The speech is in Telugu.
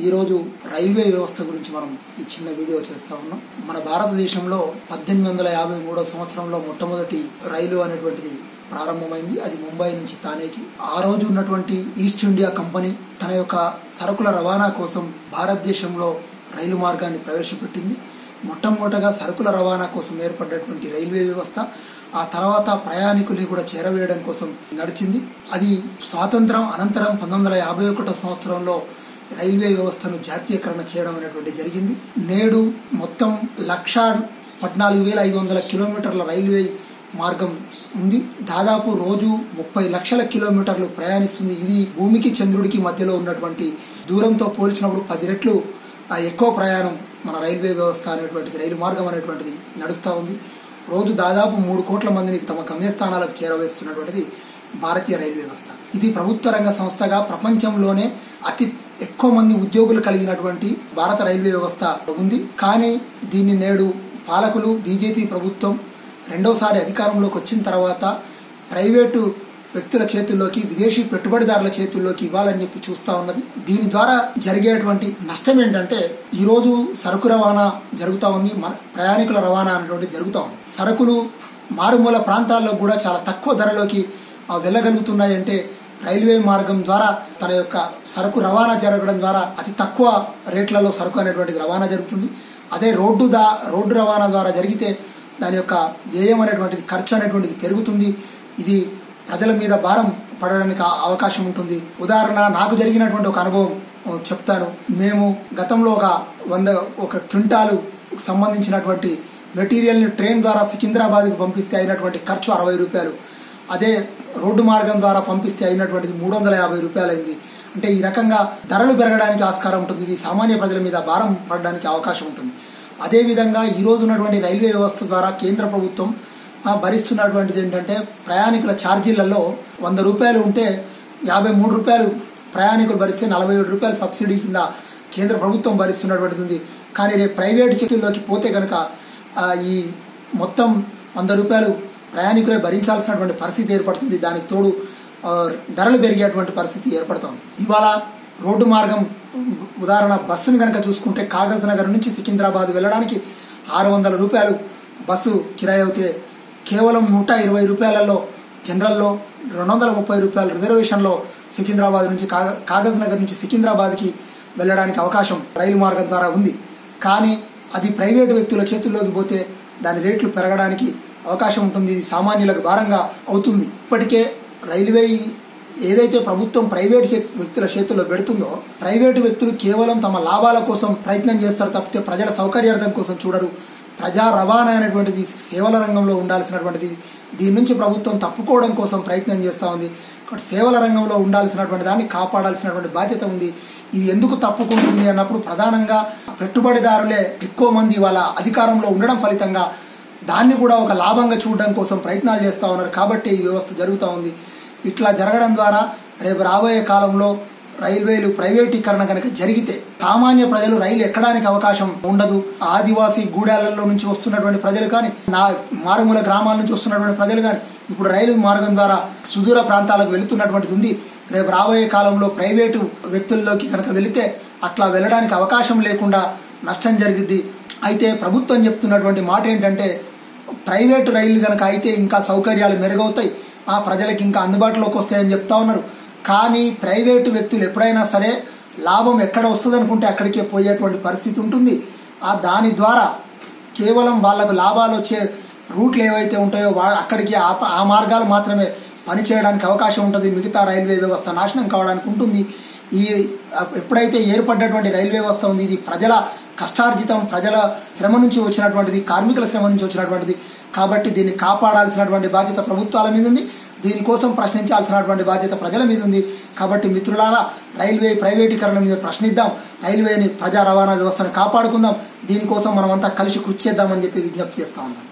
ఈరోజు రైల్వే వ్యవస్థ గురించి మనం ఈ చిన్న వీడియో చేస్తా ఉన్నాం మన భారతదేశంలో పద్దెనిమిది వందల యాభై మూడో సంవత్సరంలో మొట్టమొదటి రైలు అనేటువంటిది ప్రారంభమైంది అది ముంబై నుంచి తానేకి ఆ రోజు ఉన్నటువంటి ఈస్ట్ ఇండియా కంపెనీ తన యొక్క సరుకుల రవాణా కోసం భారతదేశంలో రైలు మార్గాన్ని ప్రవేశపెట్టింది మొట్టమొదటగా సరుకుల రవాణా కోసం ఏర్పడినటువంటి రైల్వే వ్యవస్థ ఆ తర్వాత ప్రయాణికుల్ని కూడా చేరవేయడం కోసం నడిచింది అది స్వాతంత్రం అనంతరం పంతొమ్మిది వందల యాభై ఒకటో సంవత్సరంలో రైల్వే వ్యవస్థను జాతీయకరణ చేయడం అనేటువంటి జరిగింది నేడు మొత్తం లక్ష పద్నాలుగు వేల ఐదు వందల కిలోమీటర్ల రైల్వే మార్గం ఉంది దాదాపు రోజు ముప్పై లక్షల కిలోమీటర్లు ప్రయాణిస్తుంది ఇది భూమికి చంద్రుడికి మధ్యలో ఉన్నటువంటి దూరంతో పోల్చినప్పుడు పది రెట్లు ఆ ఎక్కువ ప్రయాణం మన రైల్వే వ్యవస్థ అనేటువంటిది రైలు మార్గం అనేటువంటిది నడుస్తూ ఉంది రోజు దాదాపు మూడు కోట్ల మందిని తమ గమ్యస్థానాలకు చేరవేస్తున్నటువంటిది భారతీయ రైల్వే వ్యవస్థ ఇది ప్రభుత్వ రంగ సంస్థగా ప్రపంచంలోనే అతి ఎక్కువ మంది ఉద్యోగులు కలిగినటువంటి భారత రైల్వే వ్యవస్థ ఉంది కానీ దీన్ని నేడు పాలకులు బీజేపీ ప్రభుత్వం రెండోసారి అధికారంలోకి వచ్చిన తర్వాత ప్రైవేటు వ్యక్తుల చేతుల్లోకి విదేశీ పెట్టుబడిదారుల చేతుల్లోకి ఇవ్వాలని చెప్పి చూస్తా ఉన్నది దీని ద్వారా జరిగేటువంటి నష్టం ఏంటంటే ఈ రోజు సరుకు రవాణా జరుగుతూ ఉంది మన ప్రయాణికుల రవాణా అనేటువంటి జరుగుతూ ఉంది సరుకులు మారుమూల ప్రాంతాల్లో కూడా చాలా తక్కువ ధరలోకి ఆ, వెళ్ళగలుగుతున్నాయి అంటే రైల్వే మార్గం ద్వారా తన యొక్క సరుకు రవాణా జరగడం ద్వారా అతి తక్కువ రేట్లలో సరుకు అనేటువంటిది రవాణా జరుగుతుంది అదే రోడ్డు దా రోడ్డు రవాణా ద్వారా జరిగితే దాని యొక్క వ్యయం అనేటువంటిది ఖర్చు అనేటువంటిది పెరుగుతుంది ఇది ప్రజల మీద భారం పడడానికి ఆ- అవకాశం ఉంటుంది ఉదాహరణ నాకు జరిగినటువంటి ఒక అనుభవం ఆ, చెప్తాను మేము గతంలో ఒక వంద ఒక క్వింటాలు సంబంధించినటువంటి మెటీరియల్ని ట్రైన్ ద్వారా సికింద్రాబాద్కి పంపిస్తే అయినటువంటి ఖర్చు అరవై రూపాయలు అదే రోడ్డు మార్గం ద్వారా పంపిస్తే అయినటువంటిది మూడు వందల యాభై రూపాయలు అయింది అంటే ఈ రకంగా ధరలు పెరగడానికి ఆస్కారం ఉంటుంది ఇది సామాన్య ప్రజల మీద భారం పడడానికి అవకాశం ఉంటుంది అదేవిధంగా ఈ రోజు ఉన్నటువంటి రైల్వే వ్యవస్థ ద్వారా కేంద్ర ప్రభుత్వం ఆ, భరిస్తున్నటువంటిది ఏంటంటే ప్రయాణికుల ఛార్జీలలో వంద రూపాయలు ఉంటే యాభై మూడు రూపాయలు ప్రయాణికులు భరిస్తే నలభై ఏడు రూపాయలు సబ్సిడీ కింద కేంద్ర ప్రభుత్వం భరిస్తున్నటువంటిది ఉంది కానీ రేపు ప్రైవేట్ చేతుల్లోకి పోతే కనుక ఆ, ఈ మొత్తం వంద రూపాయలు ప్రయాణికులే భరించాల్సినటువంటి పరిస్థితి ఏర్పడుతుంది దానికి తోడు ఆ, ధరలు పెరిగేటువంటి పరిస్థితి ఏర్పడుతుంది ఇవాళ రోడ్డు మార్గం ఉదాహరణ బస్సును కనుక చూసుకుంటే కాగజ్ నగర్ నుంచి సికింద్రాబాద్ వెళ్ళడానికి ఆరు వందల రూపాయలు బస్సు కిరాయి అవుతే కేవలం నూట ఇరవై రూపాయలలో జనరల్లో రెండు వందల ముప్పై రూపాయల రిజర్వేషన్లో సికింద్రాబాద్ నుంచి కాగ కాగజ్ నగర్ నుంచి సికింద్రాబాద్కి వెళ్ళడానికి అవకాశం రైలు మార్గం ద్వారా ఉంది కానీ అది ప్రైవేటు వ్యక్తుల చేతుల్లోకి పోతే దాని రేట్లు పెరగడానికి అవకాశం ఉంటుంది ఇది సామాన్యులకు భారంగా అవుతుంది ఇప్పటికే రైల్వే ఏదైతే ప్రభుత్వం ప్రైవేట్ చే- వ్యక్తుల చేతుల్లో పెడుతుందో ప్రైవేటు వ్యక్తులు కేవలం తమ లాభాల కోసం ప్రయత్నం చేస్తారు తప్పితే ప్రజల సౌకర్యార్థం కోసం చూడరు ప్రజా రవాణా అనేటువంటిది సేవల రంగంలో ఉండాల్సినటువంటిది దీని నుంచి ప్రభుత్వం తప్పుకోవడం కోసం ప్రయత్నం చేస్తూ ఉంది కాబట్టి సేవల రంగంలో ఉండాల్సినటువంటి దాన్ని కాపాడాల్సినటువంటి బాధ్యత ఉంది ఇది ఎందుకు తప్పుకుంటుంది అన్నప్పుడు ప్రధానంగా పెట్టుబడిదారులే ఎక్కువ మంది వాళ్ళ అధికారంలో ఉండడం ఫలితంగా దాన్ని కూడా ఒక లాభంగా చూడడం కోసం ప్రయత్నాలు చేస్తూ ఉన్నారు కాబట్టి ఈ వ్యవస్థ జరుగుతూ ఉంది ఇట్లా జరగడం ద్వారా రేపు రాబోయే కాలంలో రైల్వేలు ప్రైవేటీకరణ కనుక జరిగితే సామాన్య ప్రజలు రైలు ఎక్కడానికి అవకాశం ఉండదు ఆదివాసీ గూడాలలో నుంచి వస్తున్నటువంటి ప్రజలు కానీ నా మారుమూల గ్రామాల నుంచి వస్తున్నటువంటి ప్రజలు కానీ ఇప్పుడు రైలు మార్గం ద్వారా సుదూర ప్రాంతాలకు వెళుతున్నటువంటిది ఉంది రేపు రాబోయే కాలంలో ప్రైవేటు వ్యక్తుల్లోకి కనుక వెళితే అట్లా వెళ్ళడానికి అవకాశం లేకుండా నష్టం జరిగిద్ది అయితే ప్రభుత్వం చెప్తున్నటువంటి మాట ఏంటంటే ప్రైవేటు రైళ్లు కనుక అయితే ఇంకా సౌకర్యాలు మెరుగవుతాయి ఆ ప్రజలకు ఇంకా అందుబాటులోకి వస్తాయని చెప్తా ఉన్నారు కానీ ప్రైవేటు వ్యక్తులు ఎప్పుడైనా సరే లాభం ఎక్కడ వస్తుంది అనుకుంటే అక్కడికే పోయేటువంటి పరిస్థితి ఉంటుంది ఆ దాని ద్వారా కేవలం వాళ్ళకు లాభాలు వచ్చే రూట్లు ఏవైతే ఉంటాయో వా అక్కడికి ఆ ప- ఆ మార్గాలు మాత్రమే పనిచేయడానికి అవకాశం ఉంటుంది మిగతా రైల్వే వ్యవస్థ నాశనం కావడానికి ఉంటుంది ఈ ఎప్పుడైతే ఏర్పడ్డటువంటి రైల్వే వ్యవస్థ ఉంది ఇది ప్రజల కష్టార్జితం ప్రజల శ్రమ నుంచి వచ్చినటువంటిది కార్మికుల శ్రమ నుంచి వచ్చినటువంటిది కాబట్టి దీన్ని కాపాడాల్సినటువంటి బాధ్యత ప్రభుత్వాల మీద ఉంది దీనికోసం ప్రశ్నించాల్సినటువంటి బాధ్యత ప్రజల మీద ఉంది కాబట్టి మిత్రులారా రైల్వే ప్రైవేటీకరణ మీద ప్రశ్నిద్దాం రైల్వేని ప్రజా రవాణా వ్యవస్థను కాపాడుకుందాం దీనికోసం మనం అంతా కలిసి కృషి చేద్దామని చెప్పి విజ్ఞప్తి చేస్తా ఉన్నాం